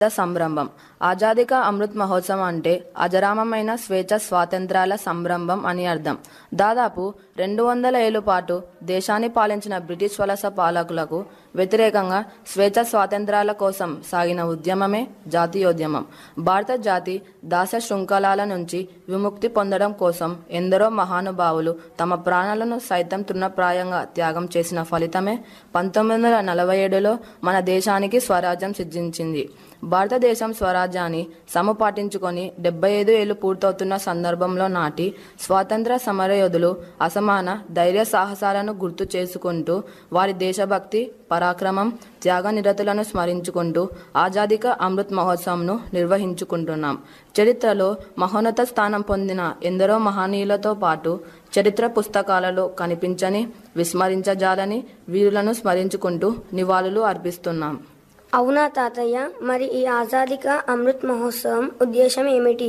సంరంభం ఆజాదీ కా అమృత్ మహోత్సవం అంటే అజరామమైన స్వేచ్ఛ స్వాతంత్రాల సంరంభం అని అర్థం దాదాపు రెండు వందల ఏళ్ల పాటు దేశాన్ని పాలించిన బ్రిటిష్ వలస పాలకులకు వ్యతిరేకంగా స్వేచ్ఛ స్వాతంత్రాల కోసం సాగిన ఉద్యమమే జాతీయోద్యమం భారత జాతి దాస శృంఖలాల నుంచి విముక్తి పొందడం కోసం ఎందరో మహానుభావులు తమ ప్రాణాలను సైతం తృణప్రాయంగా త్యాగం చేసిన ఫలితమే పంతొమ్మిది వందల నలభై ఏడులో మన దేశానికి స్వరాజ్యం సిద్ధించింది భారతదేశం స్వరాజ్యాన్ని సముపాటించుకొని డెబ్బై ఐదు ఏళ్లు పూర్తవుతున్న సందర్భంలో నాటి స్వాతంత్ర సమరయోధులు అసమాన ధైర్య సాహసాలను గుర్తు చేసుకుంటూ వారి దేశభక్తి పరాక్రమం త్యాగ నిరతులను స్మరించుకుంటూ ఆజాదిక అమృత్ మహోత్సవంను నిర్వహించుకుంటున్నాం చరిత్రలో మహోన్నత స్థానం పొందిన ఎందరో మహనీయులతో పాటు చరిత్ర పుస్తకాలలో కనిపించని విస్మరించజాలని వీరులను స్మరించుకుంటూ నివాళులు అర్పిస్తున్నాం అవునా తాతయ్య మరి ఈ ఆజాదిక అమృత్ మహోత్సవం ఉద్దేశం ఏమిటి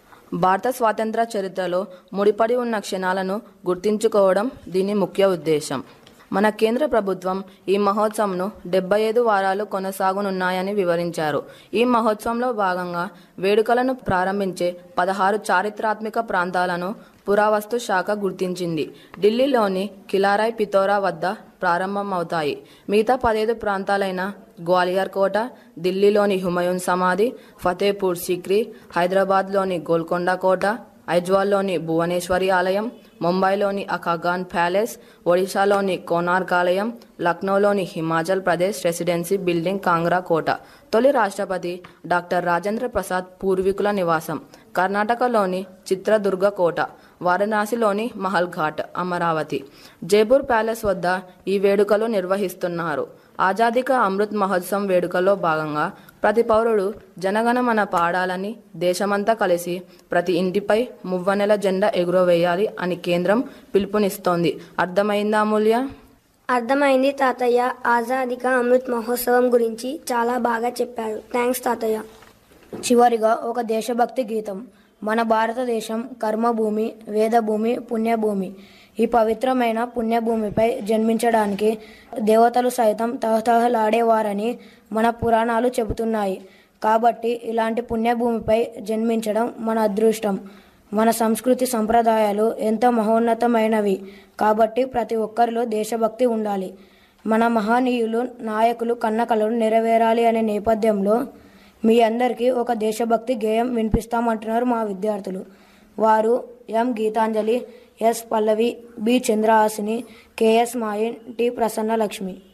భారత స్వాతంత్ర చరిత్రలో ముడిపడి ఉన్న క్షణాలను గుర్తించుకోవడం దీని ముఖ్య ఉద్దేశం మన కేంద్ర ప్రభుత్వం ఈ మహోత్సవంను డెబ్బై ఐదు వారాలు కొనసాగనున్నాయని వివరించారు ఈ మహోత్సవంలో భాగంగా వేడుకలను ప్రారంభించే పదహారు చారిత్రాత్మక ప్రాంతాలను పురావస్తు శాఖ గుర్తించింది ఢిల్లీలోని కిలారాయ్ పితోరా వద్ద ప్రారంభమవుతాయి మిగతా పదహైదు ప్రాంతాలైన గ్వాలియర్ కోట ఢిల్లీలోని హుమయూన్ సమాధి ఫతేపూర్ సిక్రీ హైదరాబాద్లోని గోల్కొండ కోట ఐజ్వాల్లోని భువనేశ్వరి ఆలయం ముంబైలోని అకాగాన్ ప్యాలెస్ ఒడిశాలోని కోనార్క్ ఆలయం లక్నోలోని హిమాచల్ ప్రదేశ్ రెసిడెన్సీ బిల్డింగ్ కాంగ్రా కోట తొలి రాష్ట్రపతి డాక్టర్ రాజేంద్ర ప్రసాద్ పూర్వీకుల నివాసం కర్ణాటకలోని చిత్రదుర్గ కోట వారణాసిలోని మహల్ ఘాట్ అమరావతి జైపూర్ ప్యాలెస్ వద్ద ఈ వేడుకలు నిర్వహిస్తున్నారు ఆజాదీక అమృత్ మహోత్సవం వేడుకల్లో భాగంగా ప్రతి పౌరుడు జనగణమన పాడాలని దేశమంతా కలిసి ప్రతి ఇంటిపై మువ్వనెల జెండా ఎగురవేయాలి అని కేంద్రం పిలుపునిస్తోంది అర్థమైందా అమూల్య అర్థమైంది తాతయ్య ఆజాదిక అమృత్ మహోత్సవం గురించి చాలా బాగా చెప్పారు థ్యాంక్స్ తాతయ్య చివరిగా ఒక దేశభక్తి గీతం మన భారతదేశం కర్మభూమి వేదభూమి పుణ్యభూమి ఈ పవిత్రమైన పుణ్యభూమిపై జన్మించడానికి దేవతలు సైతం తహతహలాడేవారని మన పురాణాలు చెబుతున్నాయి కాబట్టి ఇలాంటి పుణ్యభూమిపై జన్మించడం మన అదృష్టం మన సంస్కృతి సంప్రదాయాలు ఎంతో మహోన్నతమైనవి కాబట్టి ప్రతి ఒక్కరిలో దేశభక్తి ఉండాలి మన మహనీయులు నాయకులు కన్నకలను నెరవేరాలి అనే నేపథ్యంలో మీ అందరికీ ఒక దేశభక్తి గేయం వినిపిస్తామంటున్నారు మా విద్యార్థులు వారు M Geethanjali S Pallavi B Chandrahasini KS Mayin T Prasanna Lakshmi